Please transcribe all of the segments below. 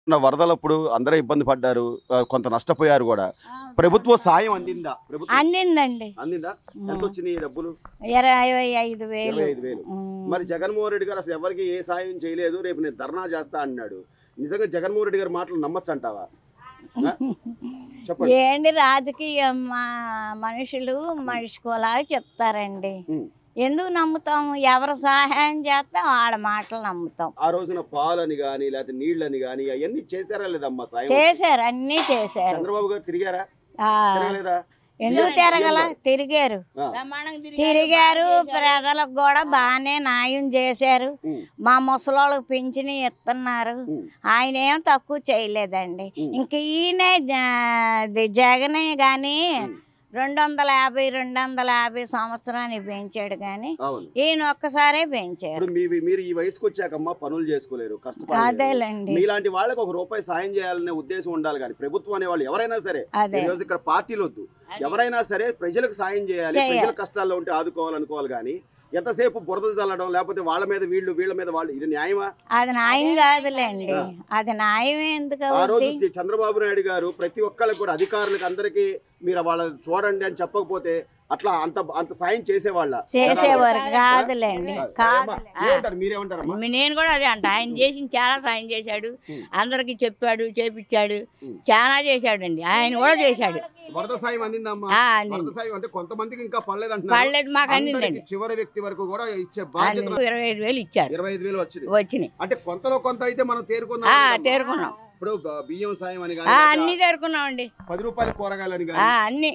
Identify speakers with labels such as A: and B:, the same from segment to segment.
A: ఉన్న వరదలప్పుడు అందరూ ఇబ్బంది పడ్డారు ఆ, కొంత నష్టపోయారు కూడా ప్రభుత్వ సాయం అందిందా ప్రభుత్వం
B: అందిందండి
A: అందిందా ఎంత వచ్చినాయి ఈ డబ్బులు
B: ఇరవై ఐదు వేలు
A: ఇరవై ఐదు వేలు
B: ఉమ్.
A: మరి జగన్మోహన్ రెడ్డి గారు అసలు ఎవరికి ఏ సాయం చేయలేదు రేపు నేను ధర్నా చేస్తా అన్నాడు నిజంగా జగన్మోహన్ రెడ్డి గారి మాటలు నమ్మచ్చు అంటావా ఆ? చెప్పండి
B: ఏంటి రాజకీయ మా- మనుషులు మనుషుకోలాగా చెప్తారండి
A: ఉమ్.
B: ఎందుకు నమ్ముతాము ఎవరు సహాయం చేస్తే వాళ్ళ మాటలు నమ్ముతాం
A: ఆ రోజున పాలని గాని లేకపోతే నీళ్ళని గాని అవన్నీ చేశారా లేదమ్మా సాయం
B: చేశారు అన్నీ చేశారు
A: చంద్రబాబు గారు తిరిగారా
B: ఆ,
A: తిరగలేదా
B: ఎందుకు తిరగల తిరిగారు
A: ఆ.
B: తిరిగారు ప్రజలకు కూడా బాగానే న్యాయం చేశారు
A: ఉమ్.
B: మా ముసలోళ్ళకి పింఛని ఇస్తున్నారు
A: ఉమ్.
B: ఆయన ఏం తక్కువ చేయలేదండి
A: ఉమ్.
B: ఇంక ఈయనే జ- ది జగనే కానీ
A: ఉమ్.
B: రెండు వందల యాభై రెండు వందల యాభై సంవత్సరానికి పెంచాడు కానీ
A: అవును
B: ఈయన ఒక్కసారే పెంచారు
A: ఇప్పుడు మీ మీరు ఈ వయసుకు వచ్చాకమ్మా పనులు చేసుకోలేరు కష్టపడలేరు
B: అదేలేండి
A: మీలాంటి వాళ్ళకి ఒక రూపాయి సాయం చేయాలనే ఉద్దేశం ఉండాలి కానీ ప్రభుత్వం అనే వాళ్ళు ఎవరైనా సరే
B: అదే
A: ఈ రోజు ఇక్కడ పార్టీలు వద్దు ఎవరైనా సరే ప్రజలకు సాయం చేయాలి
B: చేయాలి.
A: ప్రజల కష్టాల్లో ఉంటే ఆదుకోవాలనుకోవాలి కానీ ఎంతసేపు బురద చల్లడం లేకపోతే వాళ్ళ మీద వీళ్ళు వీళ్ళ మీద వాళ్ళు ఇది న్యాయమా
B: అది న్యాయం కాదులేండి అది న్యాయం ఎందుకు
A: ఆ రోజు
B: అవుద్ది
A: శ్రీ చంద్రబాబు నాయుడు గారు ప్రతి ఒక్కళ్ళకి కూడా అధికారులకు అందరికీ మీరు వాళ్ళ చూడండి అని చెప్పకపోతే అట్లా అంత అంత సాయం చేసేవాళ్ళ
B: చేసేవారు కాదులేండి కాదు
A: ఏమంటారు మీరేమంటారమ్మా
C: నేను కూడా అదే అంట ఆయన చేసి చాలా సాయం చేశాడు
A: ఉమ్.
C: అందరికి చెప్పాడు చేపించాడు
A: ఉమ్.
C: చాలా చేశాడండి ఆయన కూడా చేశాడు
A: వరద సాయం అందిందమ్మా
C: ఆ,
A: వరద
C: అందింది.
A: సాయం అంటే కొంతమందికి ఇంకా పడలేదు అంటున్నారు
C: పడలేదు మాకు
A: అందరికీ
C: అందిందండి
A: చివరి వ్యక్తి వరకు కూడా ఇచ్చే బాధ్యత
C: అందింది. ఇరవై ఐదు వేలు ఇచ్చారు
A: ఇరవై ఐదు వేలు వచ్చింది
C: వచ్చినాయి
A: అంటే కొంతలో కొంత అయితే మనం
C: ఆ,
A: తేరుకుందాం
C: తేరుకున్నాం
A: ఇప్పుడు బ- బియ్యం సాయం అని
C: ఆ,
A: కానీ
C: అన్ని తేరుకున్నామండి
A: పది రూపాయల కూరగాయలని
C: ఆ,
A: కానీ
C: అన్ని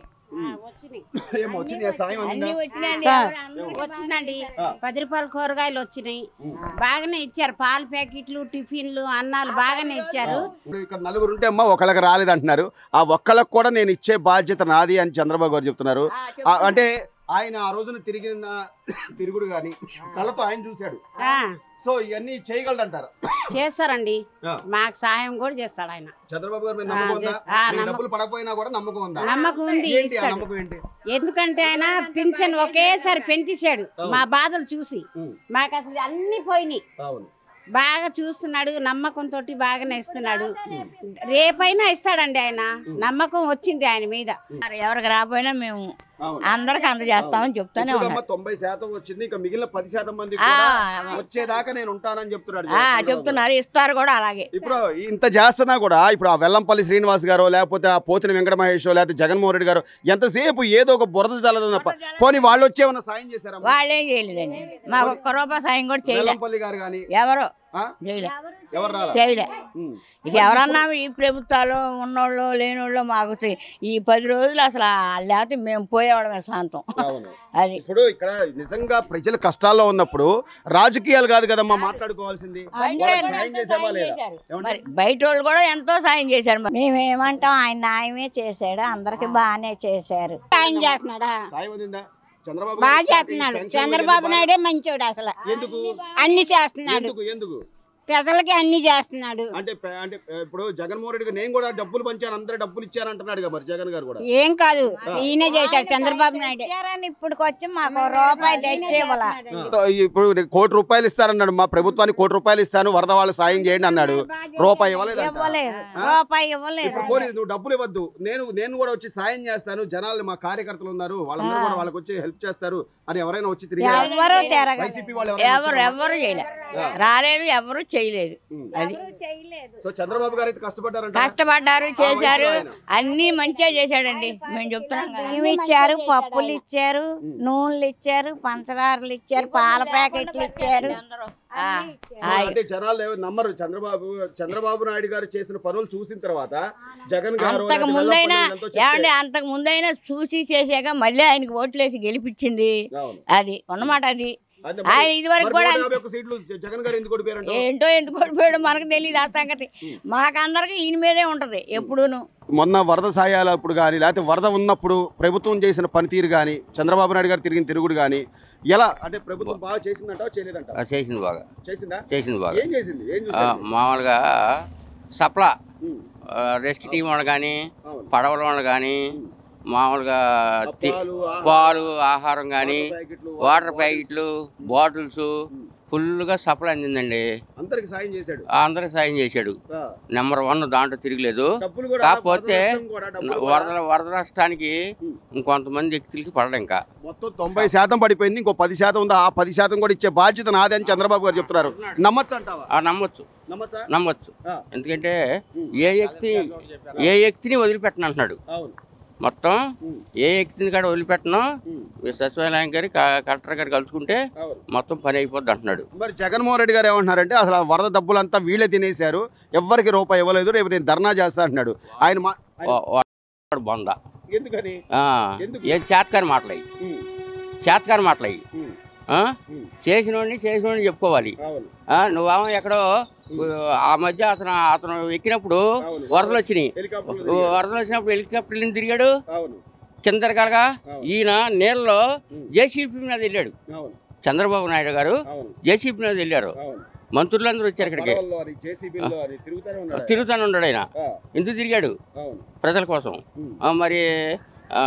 A: ఏమో వచ్చింది సాయం
C: అన్ని
A: అందిందా
C: వచ్చినాయండి
B: సార్.
C: ఎవరు అందరూ
D: వచ్చిందండి
A: ఆ.
D: పది రూపాయల కూరగాయలు వచ్చినాయి
A: ఉం.
D: బాగానే ఇచ్చారు పాల ప్యాకెట్లు టిఫిన్లు అన్నాలు బాగానే ఇచ్చారు
A: ఇప్పుడు ఇక్కడ నలుగురు ఉంటే అమ్మా ఒకళ్ళకి రాలేదు అంటున్నారు ఆ ఒక్కళ్ళకి కూడా నేను ఇచ్చే బాధ్యత నాది అని చంద్రబాబు గారు చెప్తున్నారు
C: ఆ,
A: ఆ,
C: చెప్తున్నా.
A: అంటే ఆయన ఆ రోజున తిరిగిన తిరుగుడు గాని కళ్ళతో ఆయన చూశాడు
D: ఆ,
A: సో ఇవన్నీ చేయగలడంటారు
D: చేస్తారండి
A: ఆ.
D: మాకు సహాయం కూడా చేస్తాడు ఆయన
A: చంద్రబాబు గారు మీద
D: ఆ,
A: నమ్మకం ఉందా
D: చేస్తా- ఆ,
A: మీకు
D: నమ్మకం.
A: డబ్బులు పడకపోయినా కూడా నమ్మకం ఉందా
D: నమ్మకం ఉంది
A: ఏంటి ఆ
D: ఇస్తాడు
A: నమ్మకం ఏంటి
D: ఎందుకంటే ఆయన పింఛన్ ఒకేసారి పెంచేశాడు
A: అవును.
D: మా బాధలు చూసి
A: ఉం.
D: మాకు అసలు అన్ని పోయినాయి
A: అవును
D: బాగా చూస్తున్నాడు నమ్మకంతో బాగానే ఇస్తున్నాడు రేపైనా ఇస్తాడండి ఆయన నమ్మకం వచ్చింది ఆయన మీద
C: మరి ఎవరికి రాపోయినా మేము
A: అవును
C: అందరికి అందజేస్తామని చెప్తానే
A: ఇప్పుడమ్మ
C: ఉన్నాడు
A: తొంభై శాతం వచ్చింది ఇంకా మిగిలిన పది శాతం మంది
C: ఆ,
A: కూడా వచ్చేదాకా నేను ఉంటానని చెప్తున్నాడు
C: ఆ,
A: చంద్రబాబు.
C: చెప్తున్నారు ఇస్తారు కూడా అలాగే
A: ఇప్పుడు ఇంత చేస్తున్నా కూడా ఇప్పుడు ఆ వెల్లంపల్లి శ్రీనివాస్ గారు లేకపోతే ఆ పోతిన వెంకట మహేష్ లేకపోతే జగన్మోహన్ రెడ్డి గారు ఎంతసేపు ఏదో ఒక బురద చల్లదు తప్ప పోనీ వాళ్ళు వచ్చేమన్నా సాయం చేశారా
C: వాళ్ళేం చేయలేదండి మాకు ఒక్క రూపాయి సాయం కూడా చేయలే
A: వెల్లంపల్లి గారు కానీ
C: ఎవరు
A: ఆ?
C: చేయలే
A: ఎవరు రాలా
C: చేయలే
A: ఉమ్.
C: ఇక ఎవరన్నా ఈ ప్రభుత్వాలు ఉన్నోళ్ళు లేనోళ్ళు మాకు తె- ఈ పది రోజులు అసలు ఆ- లేకపోతే మేము పోయేవాళ్ళమే శాంతం
A: అవును
C: అది
A: ఇప్పుడు ఇక్కడ నిజంగా ప్రజలు కష్టాల్లో ఉన్నప్పుడు రాజకీయాలు కాదు కదమ్మా మాట్లాడుకోవాల్సింది
C: బయట
A: వాళ్ళకి
C: వాళ్ళు
A: సాయం
C: ఎంతో
A: చేసామా
C: సాయం
A: లేదా
C: చేశారు.
A: ఏమండి?
C: మరి బయట వాళ్ళు కూడా ఎంతో సాయం చేశారు మరి
B: మేమేమంటాం ఆయన న్యాయమే చేశాడు అందరికి బాగానే చేశారు
D: ఆయన చేస్తున్నాడా
A: సాయం అందిందా చంద్రబాబు
D: బాగా
A: గారు
D: చేస్తున్నాడు
A: పెన్షన్లు
D: చంద్రబాబు
A: ఎందుకు
D: నాయుడే మంచోడు అసలు
A: ఎందుకు
D: అన్ని చేస్తున్నాడు
A: ఎందుకు ఎందుకు
D: ప్రజలకి అన్ని చేస్తున్నాడు
A: అంటే ప- అంటే ఆ, ఇప్పుడు జగన్మోహన్ రెడ్డి గారు నేను కూడా డబ్బులు పంచాను అందరూ డబ్బులు ఇచ్చాను అంటున్నాడు కదా మరి జగన్ గారు కూడా
D: ఏం కాదు ఈయనే చేశాడు చంద్రబాబు నాయుడే
B: ఇచ్చారని ఇప్పటికొచ్చి మాకు ఓ రూపాయి తెచ్చేవాళ్ళ
A: ఆ, ఇప్పుడు కోటి రూపాయలు ఇస్తారన్నాడు మా ప్రభుత్వానికి కోటి రూపాయలు ఇస్తాను వరద వాళ్ళు సాయం చేయండి అన్నాడు రూపాయి ఇవ్వలేదు
B: ఇవ్వలేదు రూపాయి ఇవ్వలేదు
A: ఇప్పుడు పోనీ నువ్వు డబ్బులు ఇవ్వద్దు నేను నేను కూడా వచ్చి సాయం చేస్తాను జనాలు మా కార్యకర్తలు ఉన్నారు వాళ్ళందరూ కూడా వాళ్ళకి వచ్చి హెల్ప్ చేస్తారు అని ఎవరైనా వచ్చి తిరిగి
B: ఎవ్వరూ తిరగలేదు
A: వైసీపీ వాళ్ళు ఎవరైనా
C: ఎవరు
A: వచ్చారా?
C: ఎవరు చేయలే
A: ఆ.
C: రాలేదు ఎవరు చేయలేదు
A: ఉమ్.
C: అది
B: చేయలేదు
A: సో చంద్రబాబు గారు అయితే కష్టపడ్డారంట
C: కష్టపడ్డారు చేశారు
A: వయసులో
C: అన్ని మంచిగా చేశాడండి మేము చెప్తున్నాం కదా.
B: బియ్యం ఇచ్చారు పప్పులు ఇచ్చారు నూనెలు ఇచ్చారు పంచదారలు ఇచ్చారు పాల ప్యాకెట్లు ఇచ్చారు
C: ఆ,
A: సో
C: ఆ,
A: అంటే జనాలు ఏమో నమ్మరు చంద్రబాబు చంద్రబాబు నాయుడు గారు చేసిన పనులు చూసిన తర్వాత జగన్ గారు
C: అంతకు
A: లేకపోతే
C: ముందైనా
A: వెల్లంపల్లి వీళ్ళంతా చెప్తే-
C: ఏమండి అంతకు ముందైనా చూసి చేసాక మళ్ళీ ఆయనకి ఓట్లేసి గెలిపించింది
A: అవును.
C: అది ఉన్నమాట అది
A: అంటే
C: ఆయన
A: మరి-
C: ఇదివరకు
A: మరి
C: కూడా
A: నూట యాభై ఒక్క సీట్లు జగన్ గారు ఎందుకు ఓడిపోయారంట
C: ఏంటో ఎందుకు ఓడిపోయాడు మనకు తెలియదు ఆ సంగతి మాకందరికి ఈయన మీదే ఉంటది ఎప్పుడూను
A: మొన్న వరద సాయాలు అప్పుడు కానీ లేకపోతే వరద ఉన్నప్పుడు ప్రభుత్వం చేసిన పనితీరు కానీ చంద్రబాబు నాయుడు గారు తిరిగిన తిరుగుడు కానీ ఎలా అంటే ప్రభుత్వం బాగా చేసిందంట చేయలేదంట
E: ఆ, చేసింది బాగా
A: చేసిందా
E: చేసింది బాగా
A: ఏం చేసింది ఏం
E: ఆ,
A: చూసారు
E: మామూలుగా సప్లా
A: ఉమ్,
E: రెస్క్యూ టీం వాళ్ళు కానీ
A: అవును.
E: పడవల వాళ్ళు కానీ మామూలుగా తి-
A: పాలు, ఆహారం,
E: పాలు ఆహారం కానీ
A: వాటర్ ప్యాకెట్లు,
E: వాటర్ ప్యాకెట్లు బాటిల్స్ ఫుల్గా సప్లై అందిందండి
A: అందరికి సాయం చేశాడు
E: అందరికి సాయం చేశాడు
A: ఆ.
E: నెంబర్ వన్ దాంట్లో తిరగలేదు
A: డబ్బులు కూడా
E: కాకపోతే
A: వరద నష్టం కూడా డబ్బులు కూడా
E: వరద వరద నష్టానికి
A: ఉం.
E: ఇంకొంతమంది వ్యక్తులకి పడడం ఇంకా
A: మొత్తం తొంభై శాతం పడిపోయింది ఇంకో పది శాతం ఉందా ఆ పది శాతం కూడా ఇచ్చే బాధ్యత నాదే అని చంద్రబాబు గారు చెప్తున్నారు నమ్మచ్చు అంటావా
E: ఆ, నమ్మొచ్చు
A: నమ్మచ్చా
E: నమ్మొచ్చు
A: ఆ.
E: ఎందుకంటే
A: ఉం.
E: ఏ వ్యక్తి ఏ వ్యక్తిని వదిలిపెట్టను అంటున్నాడు
A: అవును
E: మొత్తం
A: ఉం.
E: ఏ వ్యక్తిని కాడ వదిలిపెట్టను
A: ఉం.
E: ఈ సచివాలయం గారి క- కలెక్టర్ గారు కలుసుకుంటే
A: అవును
E: మొత్తం పని అయిపోద్ది అంటున్నాడు
A: మరి జగన్మోహన్ రెడ్డి గారు ఏమంటున్నారంటే అసలు ఆ వరద డబ్బులంతా వీళ్ళే తినేశారు ఎవ్వరికి రూపాయి ఇవ్వలేదు రేపు నేను ధర్నా చేస్తా అంటున్నాడు ఆయన మా- ఆయన-
E: వా- వాడు బొంద
A: ఎందుకని
E: ఆ,
A: ఎందుకు?
E: ఏం చేతకాని మాటలయ్యి
A: ఉం.
E: చేతకాని మాటలయ్యి
A: ఉం.
E: ఆ?
A: ఉం.
E: చేసినోడిని చేసినోడిని చెప్పుకోవాలి
A: అవును
E: ఆ, నువ్వేమో ఎక్కడో ఆ మధ్య అతను అతను ఎక్కినప్పుడు
A: అవును.
E: వరదలు వచ్చినాయి
A: హెలికాప్టర్లు
E: ఓ
A: తిరిగాయి.
E: వరదలు వచ్చినప్పుడు హెలికాప్టర్లు తిరిగాడు
A: అవును
E: కింద రకాలుగా
A: అవును.
E: ఈయన నీళ్ళలో
A: ఉం.
E: జేసీపీ మీద వెళ్ళాడు
A: అవును
E: చంద్రబాబు నాయుడు గారు
A: అవును
E: జేసీపీ మీద వెళ్ళారు
A: అవును
E: మంత్రులందరూ వచ్చారు ఇక్కడికి
A: పడవల్లో అని జేసీబీల్లో అని తిరుగుతూనే ఉన్నాడు ఆయన.
E: తిరుగుతానే ఉన్నాడు ఆయన
A: ఆ,
E: ఎందుకు తిరిగాడు
A: అవును
E: ప్రజల కోసం
A: ఉం.
E: ఆ, మరి ఆ,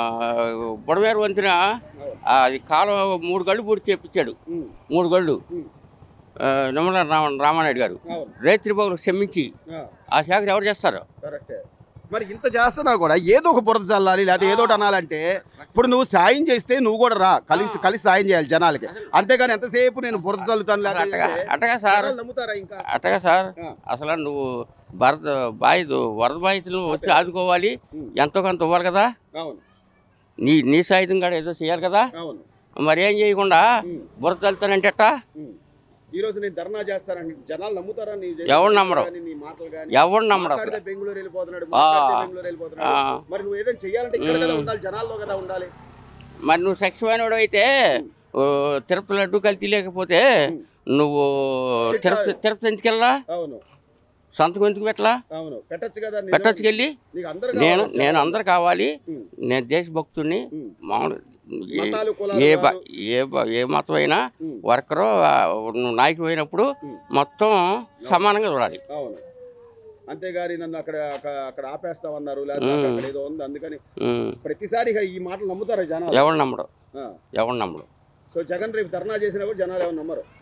E: బుడవేరు వంతున
A: అవును
E: ఆ, అది కాలువ మూడు గళ్ళు పూర్తి చేపించాడు
A: ఉం.
E: మూడు గళ్ళు
A: ఉం.
E: ఆ, నిమ్మల రామ రామానాయుడు గారు
A: అవును
E: రైతు బాబులు క్షమించి
A: ఆ,
E: ఆ శాఖ ఎవరు చేస్తారు
A: కరెక్టే మరి ఇంత చేస్తున్నా కూడా ఏదో ఒక బురద చల్లాలి లేకపోతే ఏదో ఒకటి అనాలంటే ఇప్పుడు నువ్వు సాయం చేస్తే నువ్వు కూడా రా కలిసి కలిసి సాయం చేయాలి జనాలకి అంతేగాని ఎంతసేపు నేను బురద చల్లుతాను లేకపోతే
E: అట్టగా అట్టగా సార్
A: జనాలు నమ్ముతారా ఇంకా
E: అట్టగా సార్
A: ఆ.
E: అసలు నువ్వు వరద బాధితు వరద బాధితులను వచ్చి ఆదుకోవాలి
A: ఉం.
E: ఎంతో కొంత ఇవ్వాలి కదా
A: అవును
E: నీ నీ సాయుధం కూడా ఏదో చేయాలి కదా
A: అవును
E: మరి ఏం చేయకుండా
A: ఉం.
E: బురద వెళ్తానంటే ఎట్టా
A: ఉం. ఈ రోజు నేను ధర్నా చేస్తానని జనాలు నమ్ముతారా నీ చేసే
E: ఎవరు
A: మాటలు
E: నమ్మరు?
A: కానీ, నీ మాటలు కానీ
E: ఎవరు నమ్మరు అసలు
A: మాట్లాడితే బెంగళూరు వెళ్ళిపోతున్నాడు
E: ఆ.
A: మాట్లాడితే బెంగళూరు వెళ్ళిపోతున్నాడు
E: ఆ.
A: మరి నువ్వు ఏదైనా చెయ్యాలంటే ఇక్కడ కదా
E: ఉం.
A: ఉండాలి జనాల్లో కదా ఉండాలి
E: మరి నువ్వు సక్షమైనడు అయితే ఓ, తిరుపతి లడ్డు కలిసి లేకపోతే
A: ఉం.
E: నువ్వు తిరుపతి తిరుపతి ఎందుకు వెళ్ళా
A: అవును
E: సంతకం ఎందుకు పెట్టలా
A: అవును పెట్టచ్చు కదా నిజమే.
E: పెట్టచ్చుకెళ్ళి
A: నీకు అందరూ
E: నేను
A: కావాలి.
E: నేను అందరు కావాలి
A: ఉం.
E: నేను దేశభక్తుడిని
A: ఉం.
E: మామూలు ఏ-
A: మతాలు కులాలు
E: ఏ బ-
A: కాదు.
E: ఏ బ- ఏ మతం అయినా
A: ఉం.
E: వర్కరు ఆ, నువ్వు నాయకుడు అయినప్పుడు
A: ఉం.
E: మొత్తం సమానంగా చూడాలి
A: అవును అంతేగాని నన్ను అక్కడ అక్కడ- అక్కడ ఆపేస్తామన్నారు లేకపోతే
E: ఉం.
A: అక్కడ ఏదో ఉంది అందుకని
E: ఉం.
A: ప్రతిసారి ఇక ఈ మాటలు నమ్ముతారా జనాలు
E: ఎవడు నమ్మడు
A: ఆ.
E: ఎవడు నమ్మడు
A: సో జగన్ రేపు ధర్నా చేసినా కూడా జనాలు ఏమన్నా నమ్మరు